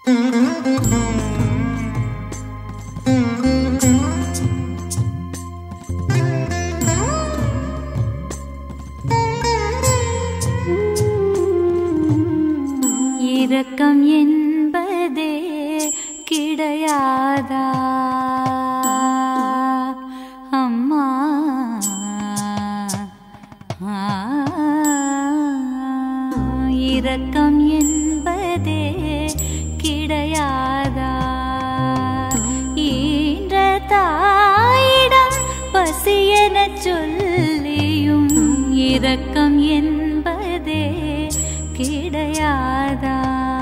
இரக்கம் என்பதே கிடையாதா அம்மா ஆ, இரக்கம் என்பதே கிடையாதா ஈன்ற தாயிடம் பசியென சொல்லியும் இரக்கம் என்பதே கிடையாதா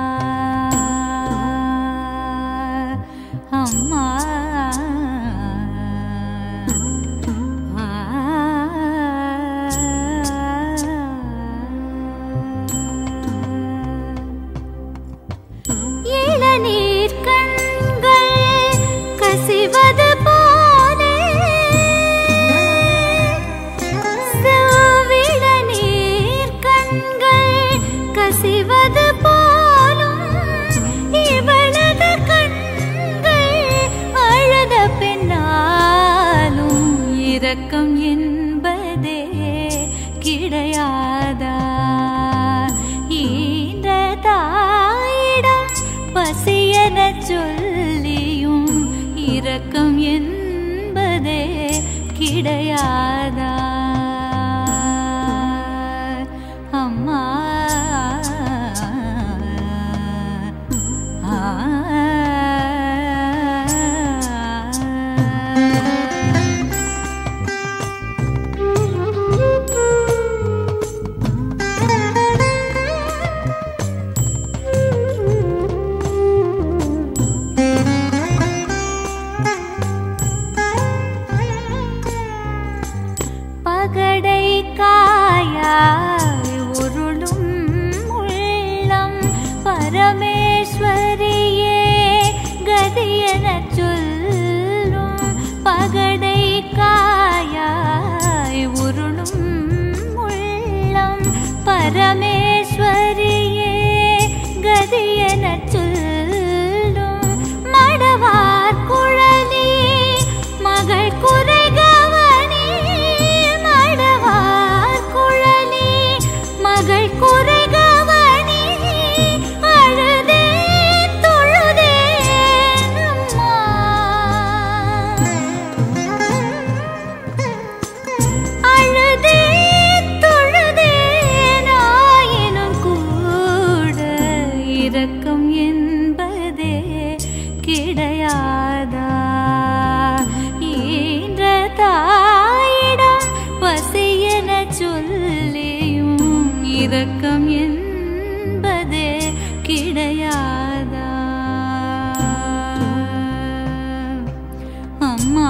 அம்மா இளநீர் கண்கள் கசிவது போலே செவ்விள நீர் கண்கள் கசிவது போலும் இவளது கண்கள் அழுத பின்னாலும் இரக்கம் என்பதே கிடையாதா ஈன்ற தாயிடம் பசியென சொல்லியும் இரக்கம் என்பதே கிடையாதா அம்மா பகடை காயாய் உருளும் உள்ளம் பரமேஸ்வரியே கதியென சொல்லும் பகடை காயாய் உருளும் உள்ளம் பரமேஸ்வரியே கதியென சொல்லும் மடவார் குழலி மகள் குறைகவனி மடவார் குழலி மகள் குறைகவனி அழுதே தொழுதே அம்மா அழுதே தொழுதே நாயினும் கூட இரக்கம் என்பதே கிடையாதா ஈன்ற தாயிடம் பசியென சொல்லியும் இரக்கம் என்பதே கிடையாதா அம்மா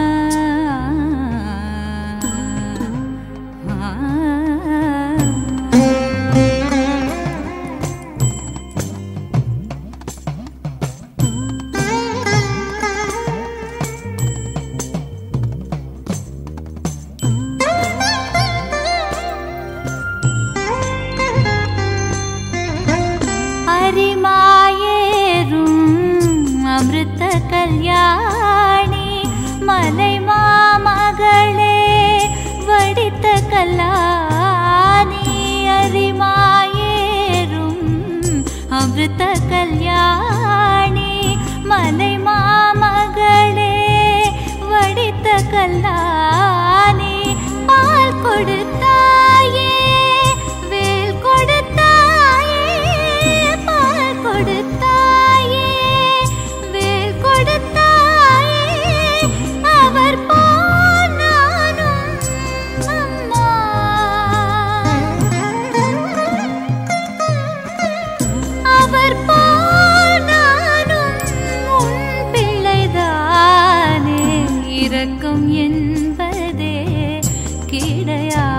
அரிமாயேறும் அமிர்த கல்யாணி மலை மாமகளே வடித்த கல்லாணி அரிமாயேறும் அமிர்த கல்யாணி மலை மாமகளே வடித்த கல்லாணி பால் கொடுத்தாயே வேல் கொடுத்தாயே பால் கொடுத்தாயே வேல் கொடுத்தாயே அவர் போல் நானும் அம்மா அவர் போல் நானும் உன் பிள்ளைதானே இரக்கம் என்பதே கிடையாது